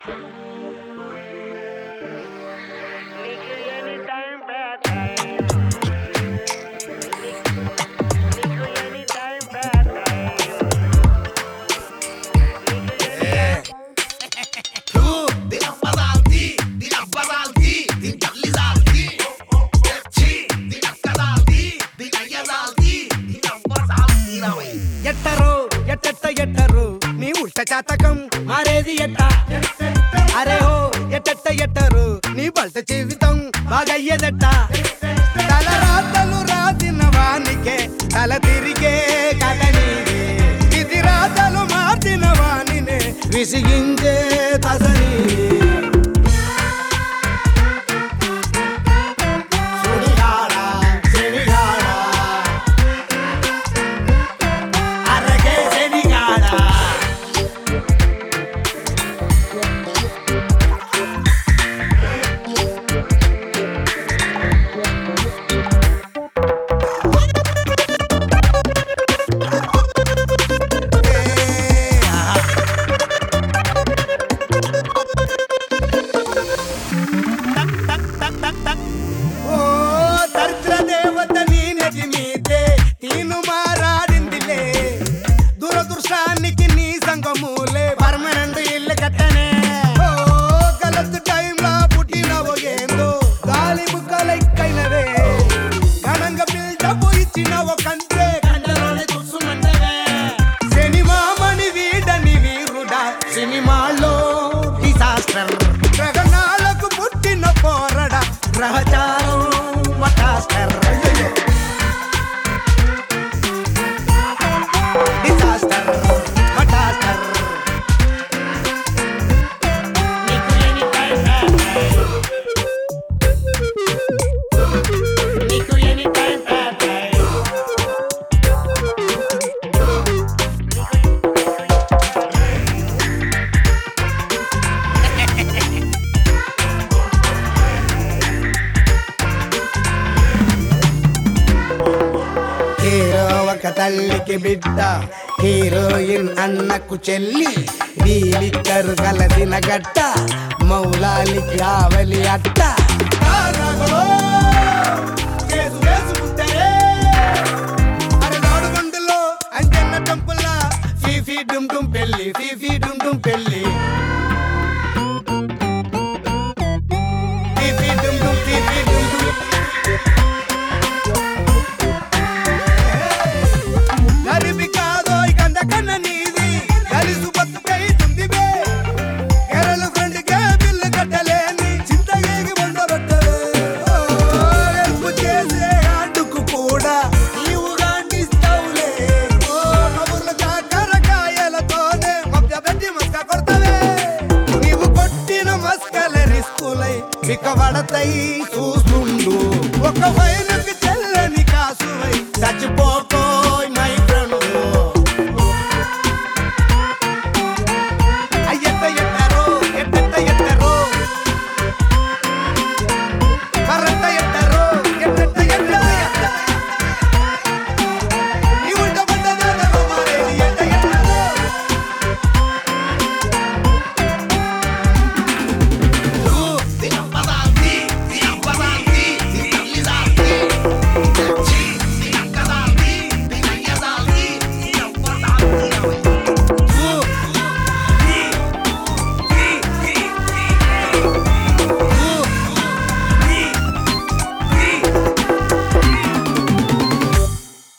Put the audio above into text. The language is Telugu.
ఎట్టరు ఎట్టెట్ట ఎట్టరు నీ ఉల్ట చాతకం మారేది ఎట్ట అరే హో ఎట్టెట్ట ఎట్టరు నీ బల్ట జీవితం బాగయ్యేదట్ట తల రాతలు రాసిన వానికే తల తిరిగే కథ నీదే. ఇది రాతలు మార్చిన వానినే విసిగించే తసని సుడిగాడా శనిగాడా అరగే శనిగాడా ఓ దరిద్ర దేవత నీ నది మీదే తీను మారాడిందిలే దురదృష్టానికి నీ సంగమూలే పర్మనెంట్ ఇల్లు కట్టనే ఓ గలత్ టైంలా పుట్టినవో ఏందో గాలి ముక్కలెక్కైనవే ఘనంగా బిల్డప్ ఇచ్చినవో కంటే కంటలోనే చూసుమంటవే సినిమామణి వీడని వీరుడా సినిమాలో డిసాస్టర్ గ్రహణాలకు పుట్టిన పోరడ గ్రహచారం మటాస్టర్ డిసాస్టర్ మటాస్టర్ నీకు ఎనీ టైం బ్యాడ్ నీకు ఎనీ టైం బ్యాడ్ హీరో ఒక తల్లికి బిడ్డ హీరోయిన్ అన్నకు చెల్లి వీలిద్దరు గలదిన గట్ట మౌలాలికి ఆవలి అట్ట ఫీఫీ డుమ్ డుమ్ పెళ్ళి ఫీఫీ డుమ్ డుమ్ పెళ్ళి ఫీఫీ డుమ్ డుమ్ ఫీఫీ డుమ్ డుమ్ గరిబి కాదోయ్ కంద కన్న నీది కలిసు బతుకైతుంది బే ఎరలు ఫ్రెండ్ కే బిల్లు కట్టలేని చింత ఏగి వండబెట్టలే హెల్ప్ చేసే ఆడుకు కూడా నీవు గాండిస్తావులే ఓ కబుర్లు కాకరకాయలతోనే మధ్య పెట్టి మస్క కొడతవే నీవు కొట్టిన మస్కల రిస్కులై బిక్కబడతాయి